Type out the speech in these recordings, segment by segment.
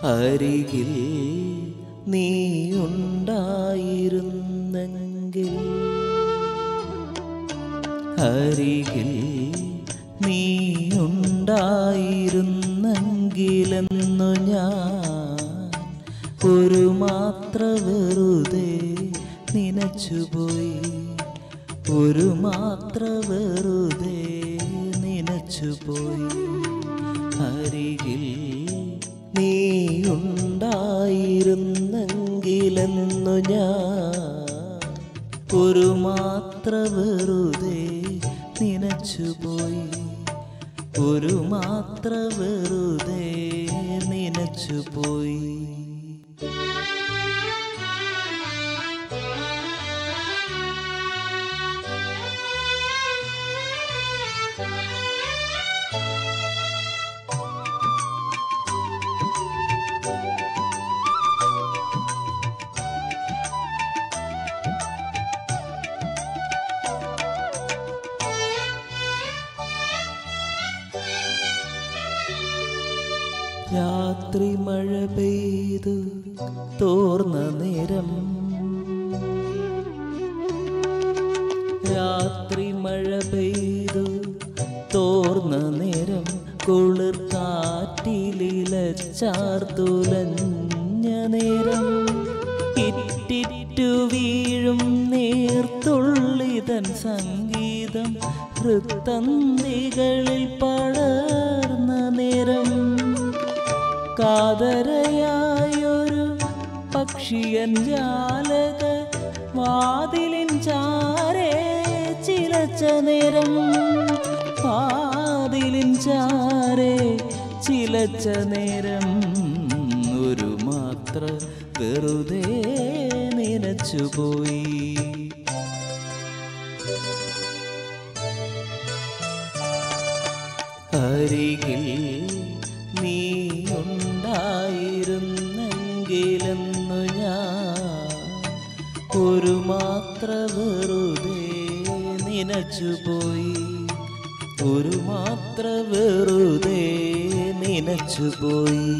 അരികിൽ നീ ഉണ്ടായിരുന്നെങ്കിൽ അരികിൽ നീ ഉണ്ടായിരുന്നെങ്കിലെന്നു ഞാൻ ഒരു മാത്ര വെറുതെ നനച്ചുപോയി ഒരു മാത്ര വെറുതെ നനച്ചുപോയി അരികിൽ നീ ഉണ്ടായിരുന്നെങ്കിലെന്നു ഞാൻ ഒരു മാത്ര വെറുതെ നനച്ചുപോയി ഒരു മാത്ര വെറുതെ നനച്ചുപോയി രാത്രി മഴ പെയ്തു തോർന്ന നേരം രാത്രി മഴ പെയ്തു തോർന്ന നേരം കുളിർ കാറ്റിലിലച്ചാർത്തുലഞ്ഞ നേരം ഇറ്റിറ്റു വീഴും നീർത്തുള്ളിതൻ സംഗീതം ഹൃത്തന്തികളിൽ പടർന്ന നേരം കാതരയായൊരു പക്ഷിയൻ ജാലക വാതിലിൻ ചാരേ ചിലച്ച നേരം വാതിലിൻ ചാരേ ചിലച്ച നേരം ഒരു മാത്ര വെറുതെ നനച്ചുപോയി അരികിൽ നീ ഉണ്ടായിരുന്നെങ്കിലെന്നു ഞാൻ ഒരു മാത്ര വെറുതെ നനച്ചുപോയി ഒരു മാത്ര വെറുതെ നനച്ചുപോയി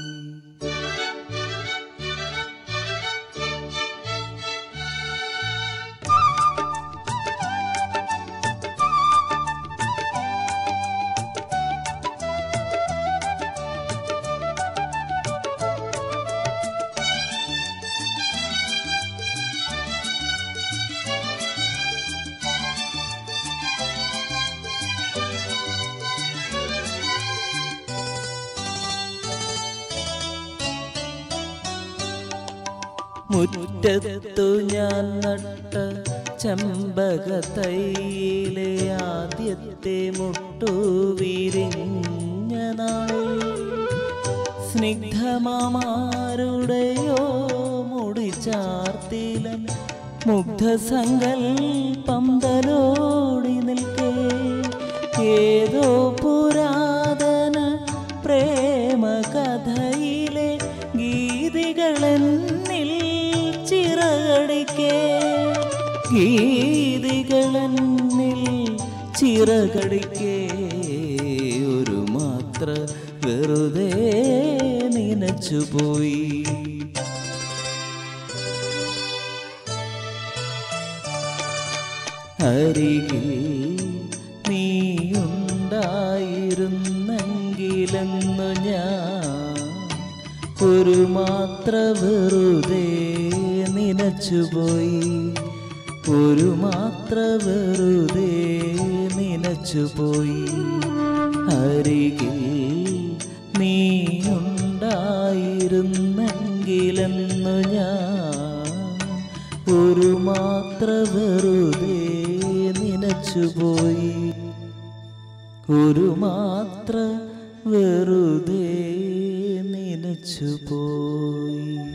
മുറ്റത്തു ഞാൻ നട്ട ചെമ്പക തൈയിലെ ആദ്യത്തെ മുട്ടു വിരിഞ്ഞ നാളിൽ സ്നിഗ്ധമാരുടെയോ മുടി ചാർത്തിലൻ മുഗ്ധസങ്കൽപ്പം തലോടി നിൽക്കേ ഏതോ പുരാതന പ്രേമകഥയിലെ ഗീതികളെന്നിൽ ചിറകടിക്കേ ഗീതികളെന്നിൽ ചിറകടിക്കേ ഒരു മാത്ര വെറുതെ നനച്ചുപോയി അരികിൽ നീ ഉണ്ടായിരുന്നെങ്കിലെന്നു ഞാൻ ഒരു മാത്ര വെറുതെ നനച്ചുപോയി ഒരു മാത്ര വെറുതെ നനച്ചുപോയി അരികിൽ നീ ഉണ്ടായിരുന്നെങ്കിലെന്നു ഞാൻ ഒരു മാത്ര വെറുതെ നനച്ചുപോയി ഒരു മാത്ര വെറുതെ നനച്ചുപോയി